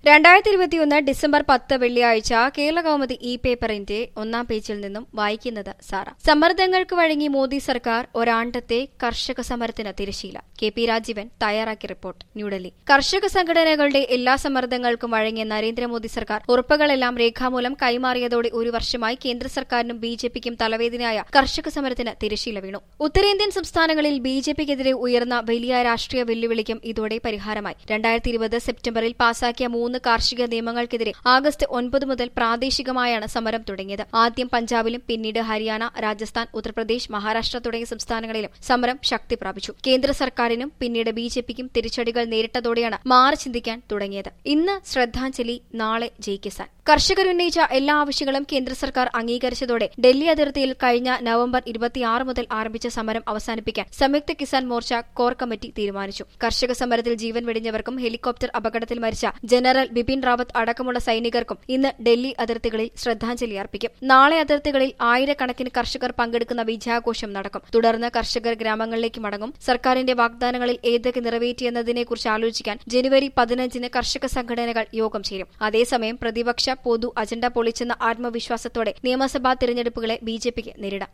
രണ്ടായിരത്തി ഇരുപത്തിയൊന്ന് ഡിസംബർ പത്ത് വെള്ളിയാഴ്ച കേരള കൗമുദി ഇ പേപ്പറിന്റെ ഒന്നാം പേജിൽ നിന്നും വായിക്കുന്നത് സാറ സമ്മർദ്ദങ്ങൾക്ക് വഴങ്ങി മോദി സർക്കാർ ഒരാണ്ടത്തെ കർഷക സമരത്തിന് തിരശീല കെ പി രാജീവൻ തയ്യാറാക്കിയ റിപ്പോർട്ട് ന്യൂഡൽഹി കർഷക സംഘടനകളുടെ എല്ലാ സമ്മർദ്ദങ്ങൾക്കും വഴങ്ങിയ നരേന്ദ്രമോദി സർക്കാർ ഉറപ്പുകളെല്ലാം രേഖാമൂലം കൈമാറിയതോടെ ഒരു വർഷമായി കേന്ദ്ര സർക്കാരിനും ബി ജെ പിക്കും തലവേദനയായ കർഷക സമരത്തിന് തിരശീല വീണു ഉത്തരേന്ത്യൻ സംസ്ഥാനങ്ങളിൽ ബി ജെ പിക്കെതിരെ ഉയർന്ന വലിയ രാഷ്ട്രീയ വെല്ലുവിളിക്കും ഇതോടെ പരിഹാരമായി രണ്ടായിരത്തി ഇരുപത് സെപ്റ്റംബറിൽ പാസാക്കിയ മൂന്ന് കാർഷിക നിയമങ്ങൾക്കെതിരെ ആഗസ്റ്റ് ഒൻപത് മുതൽ പ്രാദേശികമായാണ് സമരം തുടങ്ങിയത് ആദ്യം പഞ്ചാബിലും പിന്നീട് ഹരിയാന രാജസ്ഥാൻ ഉത്തർപ്രദേശ് മഹാരാഷ്ട്ര തുടങ്ങിയ സംസ്ഥാനങ്ങളിലും സമരം ശക്തി പ്രാപിച്ചു കേന്ദ്ര സർക്കാരിനും പിന്നീട് ബി ജെ പിക്കും തിരിച്ചടികൾ നേരിട്ടതോടെയാണ് മാറി ചിന്തിക്കാൻ തുടങ്ങിയത് ഇന്ന് ശ്രദ്ധാഞ്ജലി നാളെ ജയ് കിസാൻ കർഷകർ ഉന്നയിച്ച എല്ലാ ആവശ്യങ്ങളും കേന്ദ്ര സർക്കാർ അംഗീകരിച്ചതോടെ ഡൽഹി അതിർത്തിയിൽ കഴിഞ്ഞ നവംബർ ഇരുപത്തിയാറ് മുതൽ ആരംഭിച്ച സമരം അവസാനിപ്പിക്കാൻ സംയുക്ത കിസാൻ മോർച്ച കോർ കമ്മിറ്റി തീരുമാനിച്ചു കർഷക സമരത്തിൽ ജീവൻ വെടിഞ്ഞവർക്കും ഹെലികോപ്റ്റർ അപകടത്തിൽ മരിച്ച ജനറൽ ബിപിൻ റാവത്ത് അടക്കമുള്ള സൈനികർക്കും ഇന്ന് ഡൽഹി അതിർത്തികളിൽ ശ്രദ്ധാഞ്ജലി അർപ്പിക്കും നാളെ അതിർത്തികളിൽ ആയിരക്കണക്കിന് കർഷകർ പങ്കെടുക്കുന്ന വിജയാഘോഷം നടക്കും തുടർന്ന് കർഷകർ ഗ്രാമങ്ങളിലേക്ക് മടങ്ങും സർക്കാരിന്റെ വാഗ്ദാനങ്ങളിൽ ഏതൊക്കെ നിറവേറ്റിയെന്നതിനെക്കുറിച്ച് ആലോചിക്കാൻ ജനുവരി പതിനഞ്ചിന് കർഷക സംഘടനകൾ യോഗം ചേരും അതേസമയം പ്രതിപക്ഷ പൊതു അജണ്ട പൊളിച്ചെന്ന ആത്മവിശ്വാസത്തോടെ നിയമസഭാ തിരഞ്ഞെടുപ്പുകളെ ബി ജെ പിക്ക് നേരിടാം